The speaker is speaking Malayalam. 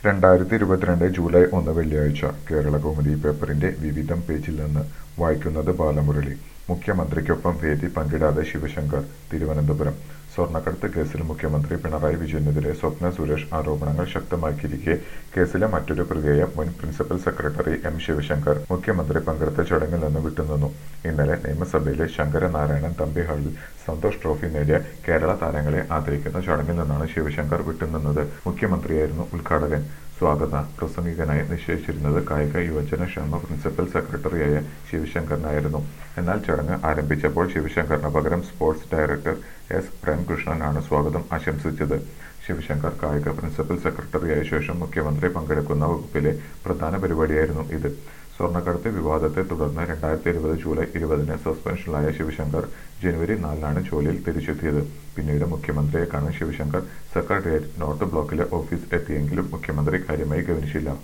രണ്ടായിരത്തി ഇരുപത്തിരണ്ട് ജൂലൈ ഒന്ന് വെള്ളിയാഴ്ച കേരളകൗമുദി പേപ്പറിന്റെ വിവിധം പേജിൽ നിന്ന് വായിക്കുന്നത് ബാലമുരളി മുഖ്യമന്ത്രിക്കൊപ്പം വേദി പങ്കിടാതെ ശിവശങ്കർ തിരുവനന്തപുരം സ്വർണ്ണക്കടത്ത് കേസിൽ മുഖ്യമന്ത്രി പിണറായി വിജയനെതിരെ സ്വപ്ന സുരേഷ് ആരോപണങ്ങൾ ശക്തമാക്കിയിരിക്കെ കേസിലെ മറ്റൊരു പ്രതിയായ മുൻ പ്രിൻസിപ്പൽ സെക്രട്ടറി എം ശിവശങ്കർ മുഖ്യമന്ത്രി പങ്കെടുത്ത ചടങ്ങിൽ നിന്ന് വിട്ടുനിന്നു ഇന്നലെ നിയമസഭയിലെ ശങ്കരനാരായണൻ തമ്പി ഹാളിൽ സന്തോഷ് ട്രോഫി നേടിയ കേരള താരങ്ങളെ ആദരിക്കുന്ന ചടങ്ങിൽ നിന്നാണ് ശിവശങ്കർ വിട്ടുനിന്നത് മുഖ്യമന്ത്രിയായിരുന്നു ഉദ്ഘാടകൻ സ്വാഗത പ്രസംഗികനായി നിശ്ചയിച്ചിരുന്നത് കായിക യുവജന ക്ഷേമ പ്രിൻസിപ്പൽ സെക്രട്ടറിയായ ശിവശങ്കറിനായിരുന്നു എന്നാൽ ചടങ്ങ് ആരംഭിച്ചപ്പോൾ ശിവശങ്കറിന് പകരം സ്പോർട്സ് ഡയറക്ടർ എസ് പ്രേംകൃഷ്ണനാണ് സ്വാഗതം ആശംസിച്ചത് ശിവശങ്കർ കായിക പ്രിൻസിപ്പൽ സെക്രട്ടറിയായ ശേഷം മുഖ്യമന്ത്രി പങ്കെടുക്കുന്ന വകുപ്പിലെ പ്രധാന പരിപാടിയായിരുന്നു ഇത് സ്വർണ്ണക്കടത്ത് വിവാദത്തെ തുടർന്ന് രണ്ടായിരത്തി ഇരുപത് ജൂലൈ ഇരുപതിന് സസ്പെൻഷനിലായ ശിവശങ്കർ ജനുവരി നാലിനാണ് ജോലിയിൽ തിരിച്ചെത്തിയത് പിന്നീട് മുഖ്യമന്ത്രിയെ കാണാൻ ശിവശങ്കർ സെക്രട്ടേറിയറ്റ് നോർത്ത് ബ്ലോക്കിലെ ഓഫീസ് എത്തിയെങ്കിലും മുഖ്യമന്ത്രി കാര്യമായി ഗവനിച്ചില്ല